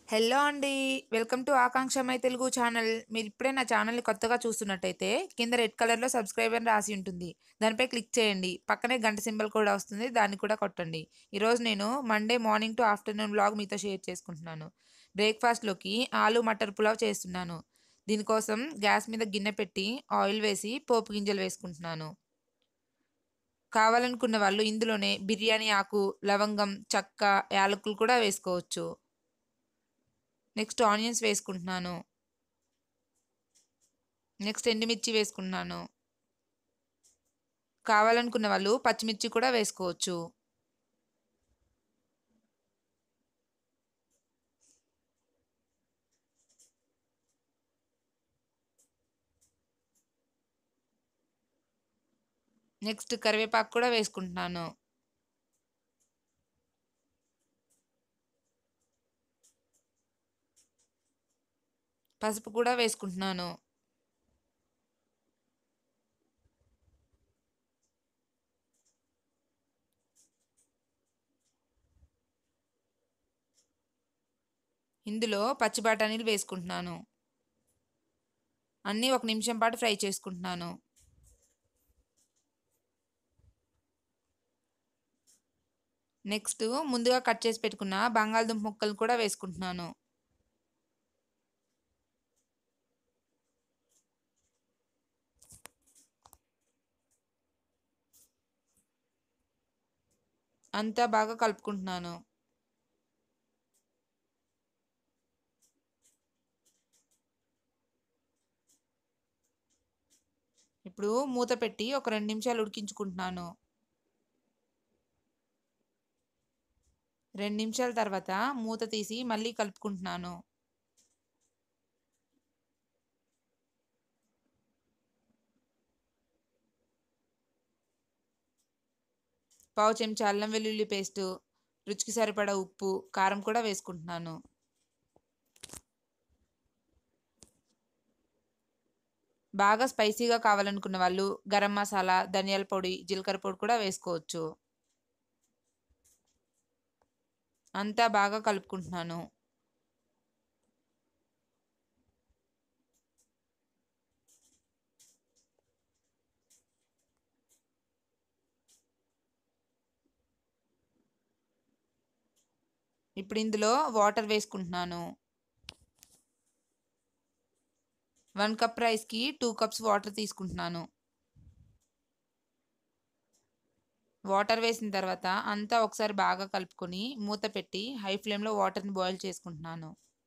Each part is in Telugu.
హలో అండి. Welcome to Akanksha my Telugu channel. మీరిప్పుడే నా ఛానల్‌ని కొత్తగా చూస్తున్నట్టయితే కింద రెడ్ కలర్‌లో సబ్స్క్రైబ్ అని రాసి ఉంటుంది. దానిపై క్లిక్ చేయండి. పక్కనే గంట సింబల్ కూడా వస్తుంది. దాన్ని కూడా కొట్టండి. ఈరోజు నేను Monday morning to afternoon vlog మీతో షేర్ చేసుకుంటున్నాను. బ్రేక్‌ఫాస్ట్‌లోకి ఆలు మటర్ పులావ్ చేస్తున్నాను. దీనికోసం గ్యాస్ మీద గిన్నె పెట్టి ఆయిల్ వేసి పోపు గింజలు వేసుకుంటున్నాను. కావాలనుకున్న వాళ్ళు ఇందులోనే బిర్యానీ ఆకు, లవంగం, చెక్క, యాలకులు కూడా వేసుకోవచ్చు. నెక్స్ట్ ఆనియన్స్ వేసుకుంటున్నాను. నెక్స్ట్ ఎండుమిర్చి వేసుకుంటున్నాను. కావాలనుకున్న వాళ్ళు పచ్చిమిర్చి కూడా వేసుకోవచ్చు. నెక్స్ట్ కరివేపాకు కూడా వేసుకుంటున్నాను. పసుపు కూడా వేసుకుంటున్నాను. ఇందులో పచ్చి బఠానీలు వేసుకుంటున్నాను. అన్నీ ఒక నిమిషం పాటు ఫ్రై చేసుకుంటున్నాను. నెక్స్ట్ ముందుగా కట్ చేసి పెట్టుకున్న బంగాళదుంప ముక్కలు కూడా వేసుకుంటున్నాను. అంతా బాగా కలుపుకుంటున్నాను. ఇప్పుడు మూత పెట్టి ఒక 2 నిమిషాలు ఉడికించుకుంటున్నాను. 2 నిమిషాల తర్వాత మూత తీసి మళ్ళీ కలుపుకుంటున్నాను. పావు చెంచా అల్లం వెల్లుల్లి పేస్టు, రుచికి సరిపడా ఉప్పు, కారం కూడా వేసుకుంటున్నాను. బాగా స్పైసీగా కావాలనుకున్న వాళ్ళు గరం మసాలా, ధనియాల పొడి, జీలకర్ర పొడి కూడా వేసుకోవచ్చు. అంతా బాగా కలుపుకుంటున్నాను. ఇప్పుడు ఇందులో వాటర్ వేసుకుంటున్నాను. 1 కప్ రైస్‌కి 2 కప్స్ వాటర్ తీసుకుంటున్నాను. వాటర్ వేసిన తర్వాత అంతా ఒకసారి బాగా కలుపుకొని మూత పెట్టి హై ఫ్లేమ్‌లో వాటర్‌ని బాయిల్ చేసుకుంటున్నాను.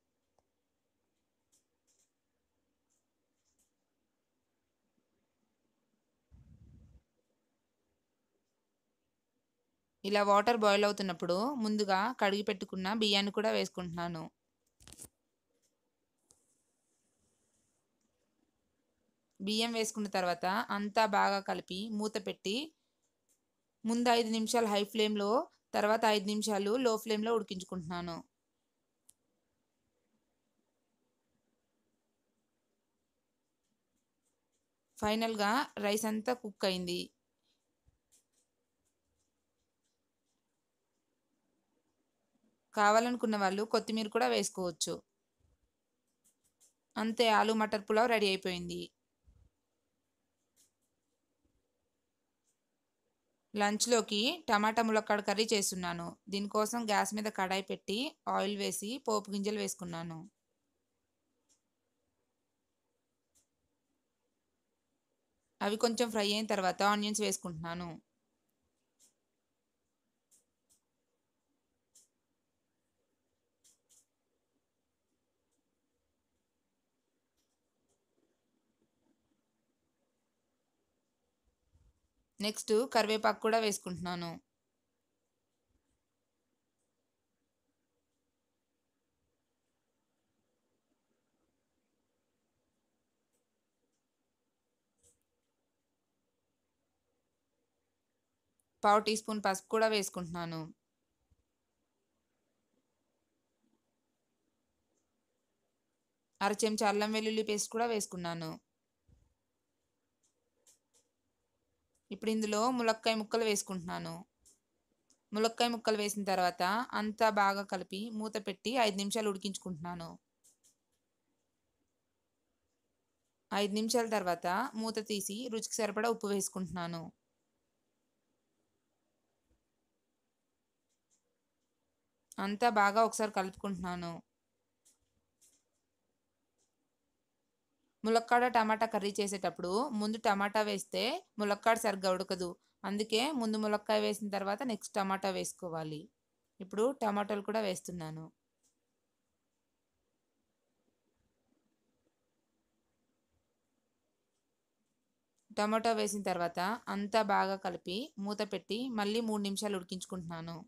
ఇలా వాటర్ బాయిల్ అవుతున్నప్పుడు ముందుగా కడిగి పెట్టుకున్న బియ్యాన్ని కూడా వేసుకుంటున్నాను. బియ్యం వేసుకున్న తర్వాత అంతా బాగా కలిపి మూత పెట్టి ముందు 5 నిమిషాలు హై ఫ్లేమ్‌లో తర్వాత 5 నిమిషాలు లో ఫ్లేమ్‌లో ఉడికించుకుంటున్నాను. ఫైనల్‌గా రైస్ అంతా కుక్ అయింది. కావాలనుకున్న వాళ్ళు కొత్తిమీర కూడా వేసుకోవచ్చు. అంతే ఆలు మటర్ పులావ్ రెడీ అయిపోయింది. లంచ్‌లోకి టమాటా ములక్కాడ కర్రీ చేస్తున్నాను. దీనికోసం గ్యాస్ మీద కడాయి పెట్టి ఆయిల్ వేసి పోపు గింజలు వేసుకున్నాను. అవి కొంచెం ఫ్రై అయిన తర్వాత ఆనియన్స్ వేసుకుంటున్నాను. నెక్స్ట్ కరివేపాకు కూడా వేసుకుంటున్నాను. పావు టీ స్పూన్ పసుపు కూడా వేసుకుంటున్నాను. అర చెంచా అల్లం వెల్లుల్లి పేస్ట్ కూడా వేసుకున్నాను. ఇప్పుడు ఇందులో ములక్కాయ ముక్కలు వేసుకుంటున్నాను. ములక్కాయ ముక్కలు వేసిన తర్వాత అంతా బాగా కలిపి మూత పెట్టి ఐదు నిమిషాలు ఉడికించుకుంటున్నాను ఐదు నిమిషాల తర్వాత మూత తీసి రుచికి సరిపడా ఉప్పు వేసుకుంటున్నాను అంతా బాగా ఒకసారి కలుపుకుంటున్నాను ములక్కాడ టమాటా కర్రీ చేసేటప్పుడు ముందు టమాటా వేస్తే ములక్కాడ సరిగ్గా ఉడకదు అందుకే ముందు ములక్కాయ వేసిన తర్వాత నెక్స్ట్ టమాటా వేసుకోవాలి ఇప్పుడు టమాటాలు కూడా వేస్తున్నాను టమాటా వేసిన తర్వాత అంతా బాగా కలిపి మూత పెట్టి మళ్ళీ మూడు నిమిషాలు ఉడికించుకుంటున్నాను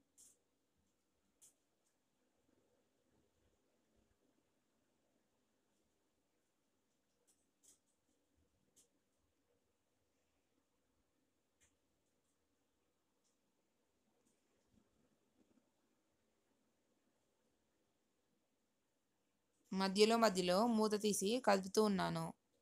మధ్యలో మధ్యలో మూత తీసి కలుపుతూ ఉన్నాను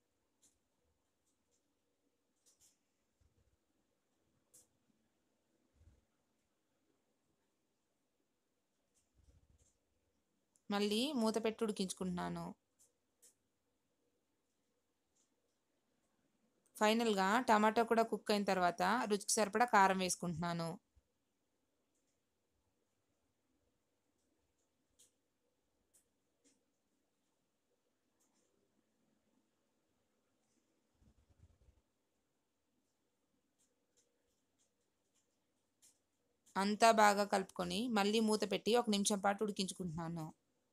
మళ్ళీ మూత పెట్టి ఉడికించుకుంటున్నాను ఫైనల్గా టమాటా కూడా కుక్ అయిన తర్వాత రుచికి సరిపడా కారం వేసుకుంటున్నాను అంతా బాగా కలుపుకొని మళ్ళీ మూత పెట్టి ఒక నిమిషం పాటు ఉడికించుకుంటున్నాను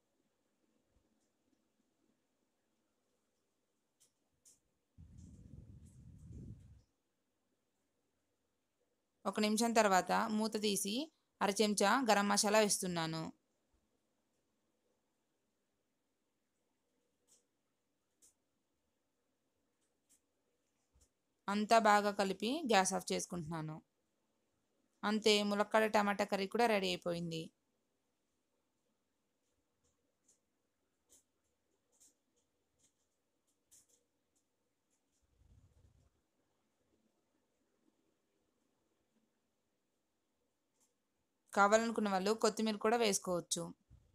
ఒక నిమిషం తర్వాత మూత తీసి అర చెంచా గరం మసాలా వేస్తున్నాను అంతా బాగా కలిపి గ్యాస్ ఆఫ్ చేసుకుంటున్నాను అంతే ములక్కాడ టమాటా కర్రీ కూడా రెడీ అయిపోయింది కావాలనుకున్న వాళ్ళు కొత్తిమీర కూడా వేసుకోవచ్చు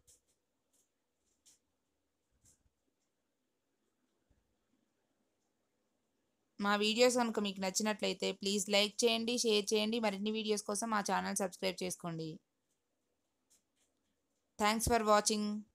మా వీడియోస్ కనుక మీకు నచ్చినట్లయితే ప్లీజ్ లైక్ చేయండి షేర్ చేయండి మరిన్ని వీడియోస్ కోసం మా ఛానల్ సబ్స్క్రైబ్ చేసుకోండి థ్యాంక్స్ ఫర్ వాచింగ్